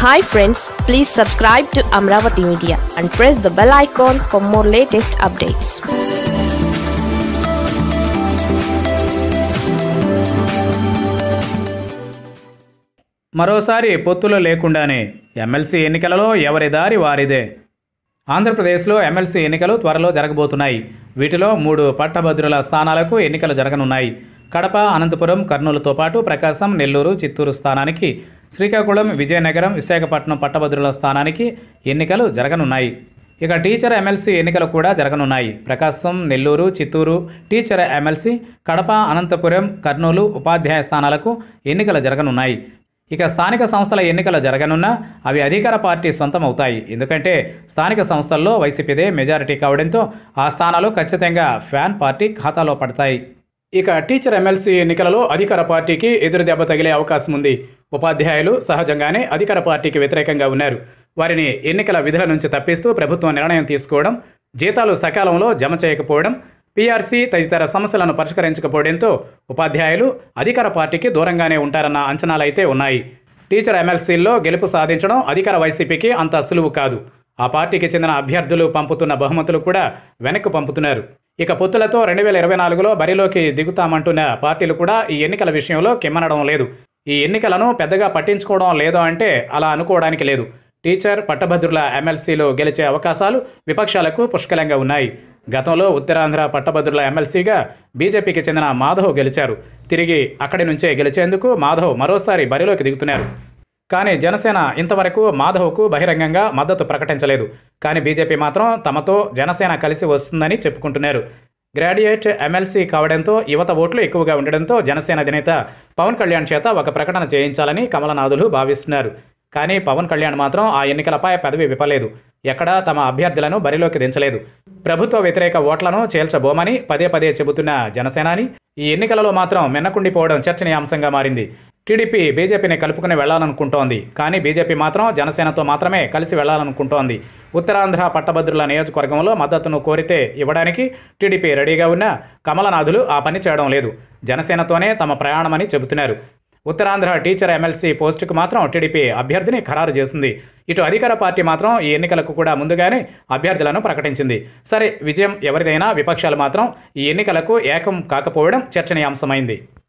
hi friends please subscribe to Amaravati media and press the bell icon for more latest updates మరోసారి పొత్తులు లేకుండానే MLC ఎన్నికలలో ఎవరి దారి వారిదే ఆంధ్రప్రదేశ్లో ఎమ్మెల్సీ ఎన్నికలు త్వరలో జరగబోతున్నాయి వీటిలో మూడు పట్టభద్రుల స్థానాలకు ఎన్నికలు జరగనున్నాయి కడప అనంతపురం కర్నూలుతో పాటు ప్రకాశం నెల్లూరు చిత్తూరు స్థానానికి శ్రీకాకుళం విజయనగరం విశాఖపట్నం పట్టభద్రుల స్థానానికి ఎన్నికలు జరగనున్నాయి ఇక టీచర్ ఎమ్మెల్సీ ఎన్నికలు కూడా జరగనున్నాయి ప్రకాశం నెల్లూరు చిత్తూరు టీచర్ ఎమ్మెల్సీ కడప అనంతపురం కర్నూలు ఉపాధ్యాయ స్థానాలకు ఎన్నికలు జరగనున్నాయి ఇక స్థానిక సంస్థల ఎన్నికలు జరగనున్నా అవి అధికార పార్టీ సొంతం అవుతాయి ఎందుకంటే స్థానిక సంస్థల్లో వైసీపీదే మెజారిటీ కావడంతో ఆ స్థానాలు ఖచ్చితంగా ఫ్యాన్ పార్టీ ఖాతాలో పడతాయి ఇక టీచర్ ఎమ్మెల్సీ ఎన్నికలలో అధికార పార్టీకి ఎదురు దెబ్బ తగిలే అవకాశం ఉంది ఉపాధ్యాయులు సహజంగానే అధికార పార్టీకి వ్యతిరేకంగా ఉన్నారు వారిని ఎన్నికల విధుల నుంచి తప్పిస్తూ ప్రభుత్వం నిర్ణయం తీసుకోవడం జీతాలు సకాలంలో జమ చేయకపోవడం పీఆర్సీ తదితర సమస్యలను పరిష్కరించకపోవడంతో ఉపాధ్యాయులు అధికార పార్టీకి దూరంగానే ఉంటారన్న అంచనాలైతే ఉన్నాయి టీచర్ ఎమ్మెల్సీల్లో గెలుపు సాధించడం అధికార వైసీపీకి అంత సులువు కాదు ఆ పార్టీకి చెందిన అభ్యర్థులు పంపుతున్న బహుమతులు కూడా వెనక్కు పంపుతున్నారు ఇక పొత్తులతో రెండు వేల ఇరవై నాలుగులో బరిలోకి దిగుతామంటున్న పార్టీలు కూడా ఈ ఎన్నికల విషయంలో కిమ్మనడం లేదు ఈ ఎన్నికలను పెద్దగా పట్టించుకోవడం లేదో అంటే అలా అనుకోవడానికి లేదు టీచర్ పట్టభద్రుల ఎమ్మెల్సీలు గెలిచే అవకాశాలు విపక్షాలకు పుష్కలంగా ఉన్నాయి గతంలో ఉత్తరాంధ్ర పట్టభద్రుల ఎమ్మెల్సీగా బీజేపీకి చెందిన మాధవ్ గెలిచారు తిరిగి అక్కడి నుంచే గెలిచేందుకు మాధవ్ మరోసారి బరిలోకి దిగుతున్నారు కానీ జనసేన ఇంతవరకు మాధవ్కు బహిరంగంగా మద్దతు ప్రకటించలేదు కానీ బీజేపీ మాత్రం తమతో జనసేన కలిసి వస్తుందని చెప్పుకుంటున్నారు గ్రాడ్యుయేట్ ఎమ్మెల్సీ కావడంతో యువత ఓట్లు ఎక్కువగా ఉండడంతో జనసేన అధినేత పవన్ కళ్యాణ్ చేత ఒక ప్రకటన చేయించాలని కమలనాథులు భావిస్తున్నారు కానీ పవన్ కళ్యాణ్ మాత్రం ఆ ఎన్నికలపై పదవి విప్పలేదు ఎక్కడా తమ అభ్యర్థులను బరిలోకి దించలేదు ప్రభుత్వ వ్యతిరేక ఓట్లను చేల్చబోమని పదే పదే చెబుతున్న జనసేనాని ఈ ఎన్నికలలో మాత్రం మిన్నకుండిపోవడం చర్చనీయాంశంగా మారింది టీడీపీ బీజేపీని కలుపుకుని వెళ్లాలనుకుంటోంది కానీ బీజేపీ మాత్రం జనసేనతో మాత్రమే కలిసి వెళ్లాలనుకుంటోంది ఉత్తరాంధ్ర పట్టభద్రుల నియోజకవర్గంలో మద్దతును కోరితే ఇవ్వడానికి టీడీపీ రెడీగా ఉన్న కమలనాథులు ఆ పని చేయడం లేదు జనసేనతోనే తమ ప్రయాణమని చెబుతున్నారు ఉత్తరాంధ్ర టీచర్ ఎమ్మెల్సీ పోస్టుకు మాత్రం టీడీపీ అభ్యర్థిని ఖరారు చేసింది ఇటు అధికార పార్టీ మాత్రం ఈ ఎన్నికలకు కూడా ముందుగానే అభ్యర్థులను ప్రకటించింది సరే విజయం ఎవరిదైనా విపక్షాలు మాత్రం ఈ ఎన్నికలకు ఏకం కాకపోవడం చర్చనీయాంశమైంది